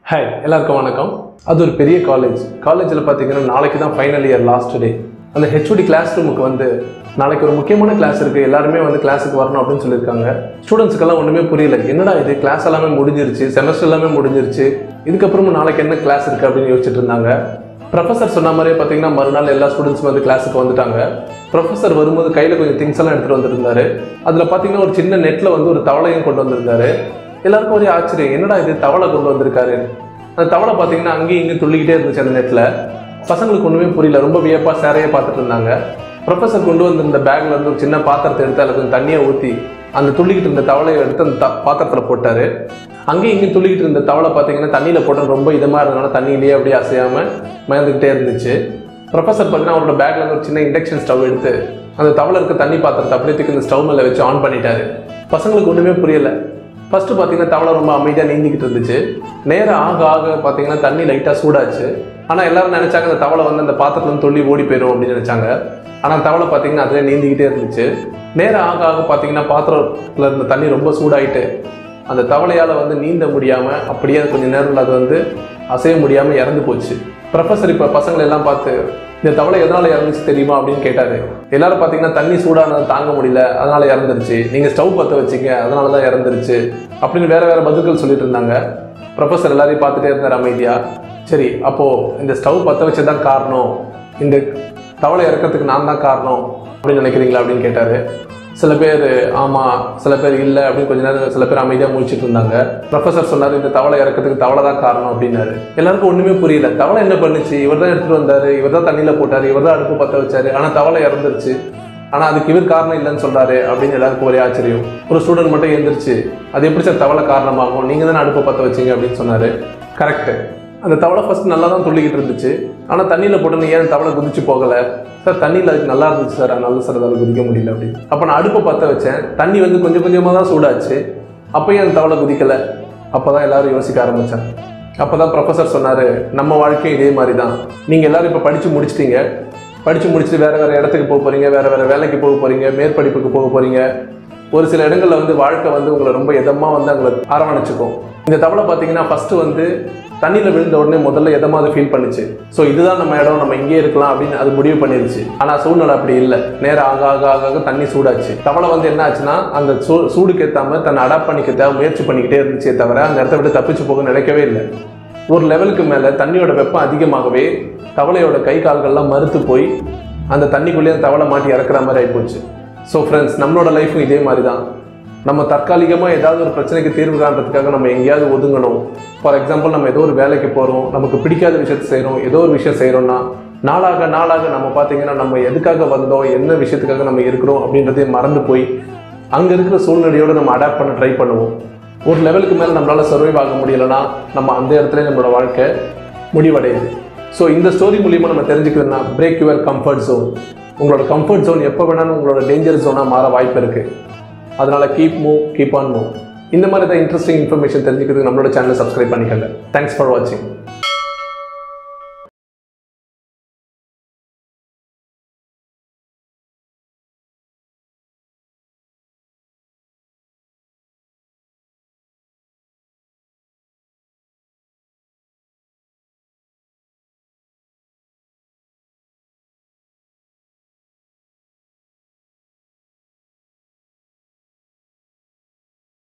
hi எல்லாருக்கும் வணக்கம் அது ஒரு பெரிய காலேஜ் காலேஜில் பார்த்தீங்கன்னா நாளைக்கு தான் ஃபைனல் இயர் லாஸ்ட் டே அந்த ஹெச்ஓடி கிளாஸ் ரூமுக்கு வந்து நாளைக்கு ஒரு முக்கியமான கிளாஸ் இருக்குது எல்லாருமே வந்து கிளாஸுக்கு வரணும் அப்படின்னு சொல்லியிருக்காங்க ஸ்டூடெண்ட்ஸுக்கெல்லாம் ஒன்றுமே புரியல என்னடா இது கிளாஸ் எல்லாமே முடிஞ்சிருச்சு செமஸ்டர் எல்லாமே முடிஞ்சிருச்சு இதுக்கப்புறமும் நாளைக்கு என்ன கிளாஸ் இருக்குது அப்படின்னு யோசிச்சுட்டு இருந்தாங்க ப்ரொஃபஸர் சொன்ன மாதிரியே பார்த்தீங்கன்னா மறுநாள் எல்லா ஸ்டூடெண்ட்ஸும் வந்து கிளாஸுக்கு வந்துட்டாங்க ப்ரொஃபஸர் வரும்போது கையில் கொஞ்சம் திங்ஸ் எல்லாம் எடுத்துகிட்டு வந்திருந்தாரு அதில் பார்த்தீங்கன்னா ஒரு சின்ன நெட்டில் வந்து ஒரு தவளையும் கொண்டு வந்திருந்தாரு எல்லாருக்கும் ஒரே ஆச்சரியம் என்னடா இது தவளை கொண்டு வந்திருக்காரு அந்த தவளை பார்த்தீங்கன்னா அங்கேயும் இங்கேயும் துள்ளிக்கிட்டே இருந்துச்சு அந்த நெட்டில் பசங்களுக்கு ஒன்றுமே புரியல ரொம்ப வியப்பாக சேரையே பார்த்துட்டு இருந்தாங்க ப்ரொஃபஸர் கொண்டு வந்திருந்த பேக்ல இருந்து ஒரு சின்ன பாத்திரத்தை எடுத்து அதில் கொஞ்சம் தண்ணியை ஊற்றி அந்த துள்ளிக்கிட்டு இருந்த தவளையை எடுத்து அந்த த பாத்திரத்தில் போட்டார் அங்கேயும் இங்கேயும் துள்ளிக்கிட்டு இருந்த தவளை பார்த்தீங்கன்னா தண்ணியில் போட்டால் ரொம்ப இதமாக இருந்தனால தண்ணியிலேயே அப்படியே அசையாமல் மயந்துக்கிட்டே இருந்துச்சு ப்ரொஃபஸர் பார்த்தீங்கன்னா அவரோட பேக்ல இருந்து ஒரு சின்ன இண்டக்ஷன் ஸ்டவ் எடுத்து அந்த தவளை இருக்க தண்ணி பாத்திரத்தை அப்படியே தூக்கி இந்த ஸ்டவ் மேலே வச்சு ஆன் பண்ணிட்டாரு பசங்களுக்கு ஒன்றுமே புரியல ஃபர்ஸ்ட் பார்த்தீங்கன்னா தவளை ரொம்ப அமைதியாக நீந்திக்கிட்டு இருந்துச்சு நேரம் ஆக ஆக பார்த்தீங்கன்னா தண்ணி லைட்டாக சூடாச்சு ஆனால் எல்லாரும் நினைச்சாங்க அந்த தவளை வந்து அந்த பாத்திரத்துலேருந்து தொல்லி ஓடி போயிடும் அப்படின்னு நினைச்சாங்க ஆனால் தவளை பார்த்தீங்கன்னா அதிலே நீந்திக்கிட்டே இருந்துச்சு நேரம் ஆக ஆக பார்த்தீங்கன்னா பாத்திரத்தில் இருந்த தண்ணி ரொம்ப சூடாயிட்டு அந்த தவளையால் வந்து நீந்த முடியாமல் அப்படியே கொஞ்சம் நேரத்தில் அது வந்து அசைய முடியாமல் இறந்து போச்சு ப்ரொஃபஸர் இப்போ பசங்களை எல்லாம் பார்த்து இந்த தவளை எதனால் இறந்துச்சு தெரியுமா அப்படின்னு கேட்டார் எல்லாரும் பார்த்தீங்கன்னா தண்ணி சூடானது தாங்க முடியல அதனால் இறந்துருச்சு நீங்கள் ஸ்டவ் பற்ற வச்சிங்க அதனால தான் இறந்துருச்சு அப்படின்னு வேற வேற பதில்கள் சொல்லிட்டு இருந்தாங்க ப்ரொஃபஸர் எல்லாரையும் பார்த்துட்டே இருந்தார் அமைதியா சரி அப்போது இந்த ஸ்டவ் பற்ற வச்சது தான் காரணம் இந்த தவளை இறக்கிறதுக்கு நான் தான் காரணம் அப்படின்னு நினைக்கிறீங்களா அப்படின்னு கேட்டார் சில பேர் ஆமாம் சில பேர் இல்லை அப்படின்னு கொஞ்ச நேரம் சில பேர் அமைதியாக முடிச்சிட்டு இருந்தாங்க ப்ரொஃபஸர் சொன்னார் இந்த தவளை இறக்கிறதுக்கு தவளை தான் காரணம் அப்படின்னாரு எல்லாருக்கும் ஒன்றுமே புரியல தவளை என்ன பண்ணுச்சு இவர் தான் எடுத்துகிட்டு வந்தார் இவர் தான் தண்ணியில் போட்டார் இவர் தான் அடுப்பு பற்ற வச்சாரு ஆனால் தவளை இறந்துருச்சு ஆனால் அதுக்கு இவர் காரணம் இல்லைன்னு சொல்றாரு அப்படின்னு எல்லாருக்கும் ஒரே ஆச்சரியம் ஒரு ஸ்டூடெண்ட் மட்டும் எழுந்திருச்சு அது எப்படி சார் தவளை காரணமாகும் நீங்கள் தானே அடுப்பை பற்ற வச்சீங்க அப்படின்னு சொன்னார் கரெக்டு அந்த தவளை ஃபர்ஸ்ட் நல்லா தான் துள்ளிக்கிட்டு இருந்துச்சு ஆனால் தண்ணியில் போட்டோன்னு ஏன் தவளை குதிச்சு போகலை சார் தண்ணியில் அதுக்கு நல்லா இருந்துச்சு சார் அதனால சார் அதால் குதிக்க முடியல அப்படின்னு அப்போ நான் அடுப்பை பற்ற வச்சேன் தண்ணி வந்து கொஞ்சம் கொஞ்சமாக தான் சூடாச்சு அப்பயும் அந்த தவளை குதிக்கலை அப்போ தான் எல்லாரும் யோசிக்க ஆரம்பித்தாங்க அப்போ தான் ப்ரொஃபஸர் சொன்னார் நம்ம வாழ்க்கையும் இதே மாதிரி தான் நீங்கள் எல்லாரும் இப்போ படித்து முடிச்சிட்டீங்க படித்து முடிச்சுட்டு வேறு வேறு இடத்துக்கு போக போகிறீங்க வேறு வேறு வேலைக்கு போக போகிறீங்க மேற்படிப்புக்கு போக போகிறீங்க ஒரு சில இடங்களில் வந்து வாழ்க்கை வந்து உங்களை ரொம்ப இதமாக வந்து உங்களை அரவணைச்சிக்கும் இந்த தவளை பார்த்தீங்கன்னா ஃபஸ்ட்டு வந்து தண்ணியில் விழுந்த உடனே முதல்ல எதமாக அதை ஃபீல் பண்ணுச்சு ஸோ இதுதான் நம்ம இடம் நம்ம இங்கே இருக்கலாம் அப்படின்னு அது முடிவு பண்ணிருச்சு ஆனால் சூழ்நிலை அப்படி இல்லை நேரம் ஆக ஆக ஆக ஆக தண்ணி சூடாச்சு தவளை வந்து என்ன ஆச்சுன்னா அந்த சூ சூடுக்கு ஏற்றாம தன்னை அடாப்ட் பண்ணிக்க தேவை முயற்சி பண்ணிக்கிட்டே இருந்துச்சே தவிர அந்த இடத்த விட்டு தப்பிச்சு போக நினைக்கவே இல்லை ஒரு லெவலுக்கு மேலே தண்ணியோட வெப்பம் அதிகமாகவே தவளையோட கை கால்கள்லாம் மறுத்து போய் அந்த தண்ணிக்குள்ளேயே அந்த தவளை மாட்டி இறக்குற மாதிரி ஆகிப்போச்சு ஸோ ஃப்ரெண்ட்ஸ் நம்மளோட லைஃப்பும் இதே மாதிரி தான் நம்ம தற்காலிகமாக ஏதாவது ஒரு பிரச்சனைக்கு தீர்வு காண்றதுக்காக நம்ம எங்கேயாவது ஒதுங்கணும் ஃபார் எக்ஸாம்பிள் நம்ம ஏதோ ஒரு வேலைக்கு போகிறோம் நமக்கு பிடிக்காத விஷயத்தை செய்கிறோம் ஏதோ ஒரு விஷயம் செய்கிறோம்னா நாளாக நாளாக நம்ம பார்த்தீங்கன்னா நம்ம எதுக்காக வந்தோம் என்ன விஷயத்துக்காக நம்ம இருக்கிறோம் அப்படின்றதையும் மறந்து போய் அங்கே இருக்கிற சூழ்நிலையோடு நம்ம அடாப்ட் பண்ண ட்ரை பண்ணுவோம் ஒரு லெவலுக்கு மேலே நம்மளால் சர்வைவ் ஆக முடியலைன்னா நம்ம அந்த இடத்துல நம்மளோட வாழ்க்கை முடிவடையுது ஸோ இந்த ஸ்டோரி மூலியமாக நம்ம தெரிஞ்சுக்கிறதுனா பிரேக் யுவர் கம்ஃபர்ட் ஜோன் உங்களோட கம்ஃபர்ட் ஜோன் எப்போ வேணாலும் உங்களோட டேஞ்சர் ஜோனாக மாற வாய்ப்பு இருக்குது அதனால் keep move keep on move இந்த மாதிரி தான் இன்ட்ரெஸ்டிங் இன்ஃபர்மேஷன் தெரிஞ்சுக்கிறதுக்கு நம்மளோட சேனலை சப்ஸ்கிரைப் பண்ணிக்கோங்க தேங்க்ஸ் ஃபார் வாட்சிங்